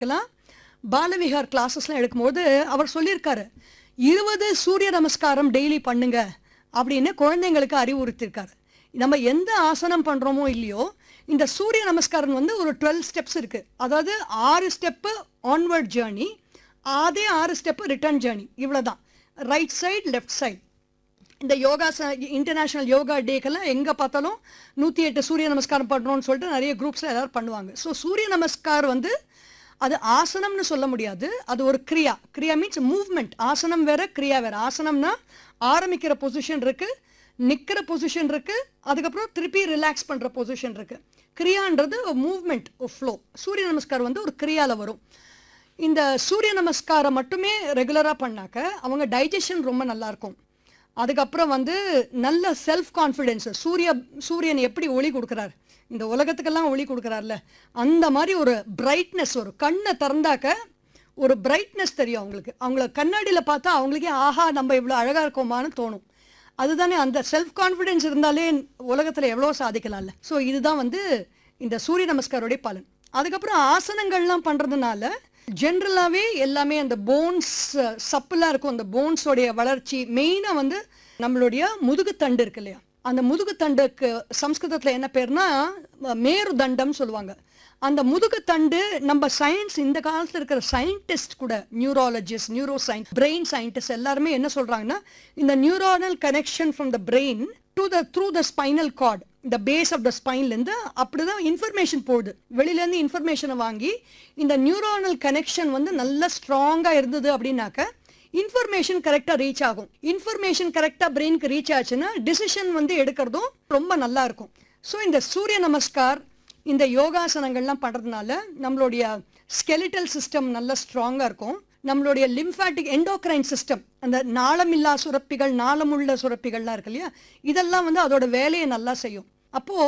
எல்லாம் பாலவிகார் கிளாஸஸ்லாம் எடுக்கும்போது அவர் சொல்லியிருக்காரு இருபது சூரிய நமஸ்காரம் டெய்லி பண்ணுங்க அப்படின்னு குழந்தைங்களுக்கு அறிவுறுத்தியிருக்காரு நம்ம எந்த ஆசனம் பண்ணுறோமோ இல்லையோ இந்த சூரிய நமஸ்காரம் வந்து ஒரு டுவெல் ஸ்டெப்ஸ் இருக்குது அதாவது ஆறு ஸ்டெப்பு ஆன்வர்ட் ஜேர்னி அதே ஆறு ஸ்டெப்பு ரிட்டர்ன் ஜேர்னி இவ்வளோதான் ரைட் சைடு லெஃப்ட் சைடு இந்த யோகா இன்டர்நேஷ்னல் யோகா டேக்கெல்லாம் எங்கே பார்த்தாலும் நூற்றி எட்டு சூரிய நமஸ்காரம் பண்ணுறோம்னு சொல்லிட்டு நிறைய குரூப்ஸில் எல்லாரும் பண்ணுவாங்க ஸோ சூரிய நமஸ்கார் வந்து அது ஆசனம்னு சொல்ல முடியாது அது ஒரு கிரியா கிரியா மீன்ஸ் மூவ்மெண்ட் ஆசனம் வேற கிரியா வேற ஆசனம்னா ஆரம்பிக்கிற பொசிஷன் இருக்கு நிற்கிற பொசிஷன் இருக்கு அதுக்கப்புறம் திருப்பி ரிலாக்ஸ் பண்ணுற பொசிஷன் இருக்கு கிரியான்றது மூவ்மெண்ட் ஃப்ளோ சூரிய நமஸ்கார் வந்து ஒரு கிரியால வரும் இந்த சூரிய நமஸ்காரம் மட்டுமே ரெகுலராக பண்ணாக்க அவங்க டைஜஷன் ரொம்ப நல்லா இருக்கும் அதுக்கப்புறம் வந்து நல்ல செல்ஃப் கான்ஃபிடென்ஸ் சூரிய சூரியன் எப்படி ஒளி கொடுக்குறார் இந்த உலகத்துக்கெல்லாம் ஒளி கொடுக்குறாருல அந்த மாதிரி ஒரு பிரைட்னஸ் ஒரு கண்ணை திறந்தாக்க ஒரு பிரைட்னஸ் தெரியும் அவங்களுக்கு அவங்கள கண்ணாடியில் பார்த்தா அவங்களுக்கே ஆஹா நம்ம இவ்வளோ அழகாக இருக்கோமான்னு தோணும் அதுதானே அந்த செல்ஃப் கான்ஃபிடென்ஸ் இருந்தாலே உலகத்தில் எவ்வளோ சாதிக்கலாம்ல ஸோ இதுதான் வந்து இந்த சூரிய நமஸ்காரோடைய பலன் அதுக்கப்புறம் ஆசனங்கள்லாம் பண்ணுறதுனால ஜென்ரலாகவே எல்லாமே அந்த போன்ஸ் சப்புலாம் இருக்கும் அந்த போன்ஸோடைய வளர்ச்சி மெயினாக வந்து நம்மளுடைய முதுகுத்தண்டு இருக்கு இல்லையா அந்த முதுகுத்தண்டுக்கு சம்ஸ்கிருதத்தில் என்ன பேர்னா மேரு தண்டம் சொல்லுவாங்க அந்த முதுகுத்தண்டு நம்ம சயின்ஸ் இந்த காலத்தில் இருக்கிற சயின்டிஸ்ட் கூட neurologist neuro science brain scientist எல்லாருமே என்ன சொல்றாங்கன்னா இந்த neuronal connection from the brain to the through the spinal cord இந்த பேஸ் ஆஃப் த ஸ்பைன்லேருந்து அப்படிதான் இன்ஃபர்மேஷன் போகுது வெளியிலேருந்து இன்ஃபர்மேஷனை வாங்கி இந்த நியூரானல் கனெக்ஷன் வந்து நல்லா ஸ்ட்ராங்காக இருந்தது அப்படின்னாக்க இன்ஃபர்மேஷன் கரெக்டாக ரீச் ஆகும் இன்ஃபர்மேஷன் கரெக்டாக பிரெயினுக்கு ரீச் ஆச்சுன்னா டிசிஷன் வந்து எடுக்கிறதும் ரொம்ப நல்லா இருக்கும் ஸோ இந்த சூரிய நமஸ்கார் இந்த யோகாசனங்கள்லாம் பண்ணுறதுனால நம்மளுடைய ஸ்கெலிட்டல் சிஸ்டம் நல்லா ஸ்ட்ராங்காக இருக்கும் நம்மளுடைய லிம்ஃபாட்டிக் எண்டோக்ரைன் சிஸ்டம் அந்த நாளமில்லா சுரப்பிகள் நாளமுள்ள சுரப்பிகள்லாம் இருக்கு இல்லையா இதெல்லாம் வந்து அதோட வேலையை நல்லா செய்யும் அப்போது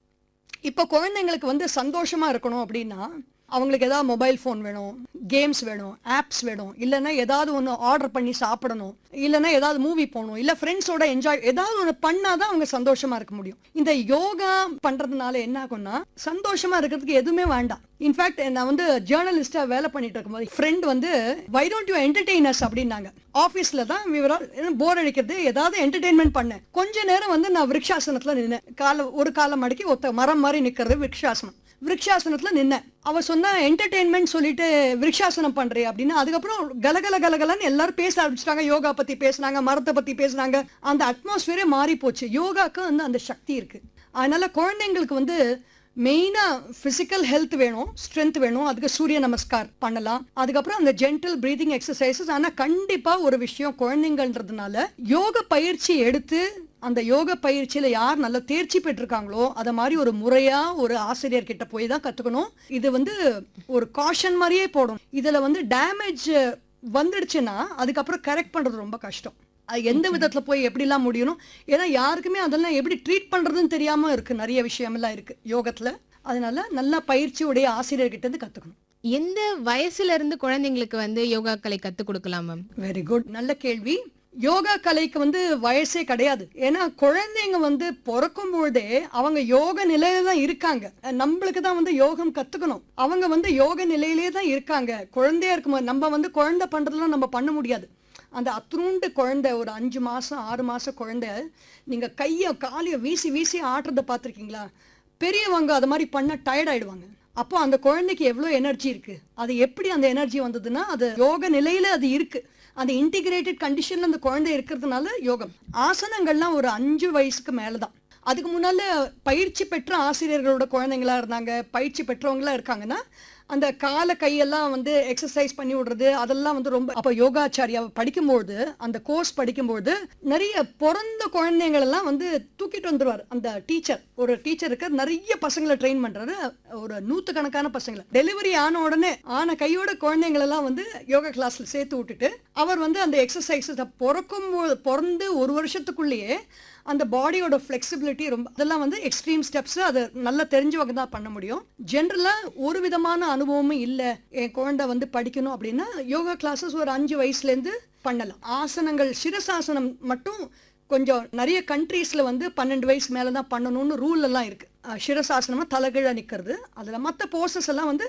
இப்போ குழந்தைங்களுக்கு வந்து சந்தோஷமாக இருக்கணும் அப்படின்னா அவங்களுக்கு ஏதாவது மொபைல் ஃபோன் வேணும் கேம்ஸ் வேணும் ஆப்ஸ் வேணும் இல்லைன்னா ஏதாவது ஒன்று ஆர்டர் பண்ணி சாப்பிடணும் இல்லைன்னா ஏதாவது மூவி போகணும் இல்லை ஃப்ரெண்ட்ஸோட என்ஜாய் ஏதாவது ஒன்று பண்ணாதான் அவங்க சந்தோஷமா இருக்க முடியும் இந்த யோகா பண்றதுனால என்ன ஆகும்னா சந்தோஷமா இருக்கிறதுக்கு எதுவுமே வேண்டாம் இன்ஃபேக்ட் நான் வந்து ஜேர்னலிஸ்டா வேலை பண்ணிட்டு இருக்கும்போது ஃப்ரெண்ட் வந்து வை டோன்ட் யூ என்டர்டெய்னர்ஸ் அப்படின்னாங்க ஆஃபீஸில் தான் விவரம் போர் அடிக்கிறது ஏதாவது என்டர்டெயின்மெண்ட் பண்ணேன் கொஞ்ச நேரம் வந்து நான் விருட்சாசனத்தில் நின்னேன் காலை ஒரு காலம் மடக்கி ஒத்த மரம் மாதிரி நிற்கிறது விருட்சாசனம் விருட்சாசனத்துல நின்னேன் அவ சொன்னா என்டர்டெயின்மெண்ட் சொல்லிட்டு விருட்சாசனம் பண்றியா அப்படின்னு அதுக்கப்புறம் கலகல கலகலன்னு எல்லாரும் பேச ஆரம்பிச்சிட்டாங்க யோகா பத்தி பேசுனாங்க மரத்தை பத்தி பேசுனாங்க அந்த அட்மாஸ்பியரே மாறி போச்சு யோகாக்கு வந்து அந்த சக்தி இருக்கு அதனால குழந்தைங்களுக்கு வந்து மெயினா பிசிக்கல் ஹெல்த் வேணும் ஸ்ட்ரென்த் வேணும் அதுக்கு சூரிய நமஸ்கார் பண்ணலாம் அதுக்கப்புறம் அந்த ஜென்டல் பிரீதிங் எக்ஸசைசஸ் ஆனா கண்டிப்பா ஒரு விஷயம் குழந்தைங்கன்றதுனால யோக பயிற்சி எடுத்து அந்த யோக பயிற்சியில யார் நல்ல தேர்ச்சி பெற்றிருக்காங்களோ அத மாதிரி ஒரு முறையா ஒரு ஆசிரியர் கிட்ட போய் தான் கத்துக்கணும் இது வந்து ஒரு காஷன் மாதிரியே போடும் இதுல வந்து டேமேஜ் வந்துடுச்சுன்னா அதுக்கப்புறம் கரெக்ட் பண்றது ரொம்ப கஷ்டம் அது எந்த விதத்துல போய் எப்படிலாம் முடியணும் ஏன்னா யாருக்குமே அதெல்லாம் எப்படி ட்ரீட் பண்றதுன்னு தெரியாம இருக்கு நிறைய விஷயமெல்லாம் இருக்கு யோகத்துல அதனால நல்லா பயிற்சியுடைய ஆசிரியர்கிட்ட இருந்து கத்துக்கணும் எந்த வயசுல இருந்து குழந்தைங்களுக்கு வந்து யோகாக்களை கத்து கொடுக்கலாம் மேம் வெரி குட் நல்ல கேள்வி யோகா கலைக்கு வந்து வயசே கிடையாது ஏன்னா குழந்தைங்க வந்து பிறக்கும் பொழுதே அவங்க யோக நிலையில தான் இருக்காங்க நம்மளுக்கு தான் வந்து யோகம் கத்துக்கணும் அவங்க வந்து யோக நிலையிலே தான் இருக்காங்க குழந்தையா இருக்கும்போது நம்ம வந்து குழந்தை பண்றதெல்லாம் நம்ம பண்ண முடியாது அந்த அத்ரூண்டு குழந்தை ஒரு அஞ்சு மாசம் ஆறு மாசம் குழந்தை நீங்க கையை காலையை வீசி வீசி ஆட்டுறத பார்த்துருக்கீங்களா பெரியவங்க அது மாதிரி பண்ண டயர்ட் ஆயிடுவாங்க அப்போ அந்த குழந்தைக்கு எவ்வளோ எனர்ஜி இருக்கு அது எப்படி அந்த எனர்ஜி வந்ததுன்னா அது யோக நிலையில அது இருக்கு அந்த இன்டிகிரேட்டட் கண்டிஷன்ல அந்த குழந்தை இருக்கிறதுனால யோகம் ஆசனங்கள்லாம் ஒரு அஞ்சு வயசுக்கு மேலே தான் அதுக்கு முன்னால பயிற்சி பெற்ற ஆசிரியர்களோட குழந்தைங்களா இருந்தாங்க பயிற்சி பெற்றவங்களா இருக்காங்கன்னா அந்த கால கையெல்லாம் வந்து எக்ஸசைஸ் பண்ணி விடுறது அதெல்லாம் வந்து ரொம்ப அப்போ யோகாச்சாரியா படிக்கும்போது அந்த கோர்ஸ் படிக்கும்போது நிறைய பிறந்த குழந்தைங்களெல்லாம் வந்து தூக்கிட்டு வந்துருவார் அந்த டீச்சர் ஒரு டீச்சருக்கு நிறைய பசங்களை ட்ரெயின் பண்றாரு ஒரு நூற்றுக்கணக்கான பசங்களை டெலிவரி ஆன உடனே ஆன கையோட குழந்தைங்களெல்லாம் வந்து யோகா கிளாஸ்ல சேர்த்து விட்டுட்டு அவர் வந்து அந்த எக்ஸசைஸ் பிறக்கும் போது பிறந்து ஒரு வருஷத்துக்குள்ளேயே அந்த பாடியோட ஃப்ளெக்சிபிலிட்டி ரொம்ப அதெல்லாம் வந்து எக்ஸ்ட்ரீம் ஸ்டெப்ஸ் அது நல்லா தெரிஞ்சவங்க தான் பண்ண முடியும் ஜென்ரலாக ஒரு விதமான அனுபவமும் இல்லை என் குழந்தை வந்து படிக்கணும் அப்படின்னா யோகா கிளாஸஸ் ஒரு அஞ்சு வயசுலேருந்து பண்ணலாம் ஆசனங்கள் சிரசாசனம் மட்டும் கொஞ்சம் நிறைய கண்ட்ரீஸில் வந்து பன்னெண்டு வயசு மேலே தான் பண்ணணும்னு ரூல் எல்லாம் இருக்குது சிரசாசனமாக தலைகீழ நிற்கிறது அதில் மற்ற போர்சஸ் எல்லாம் வந்து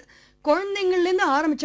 குழந்தைங்கள்லேருந்து ஆரம்பிச்ச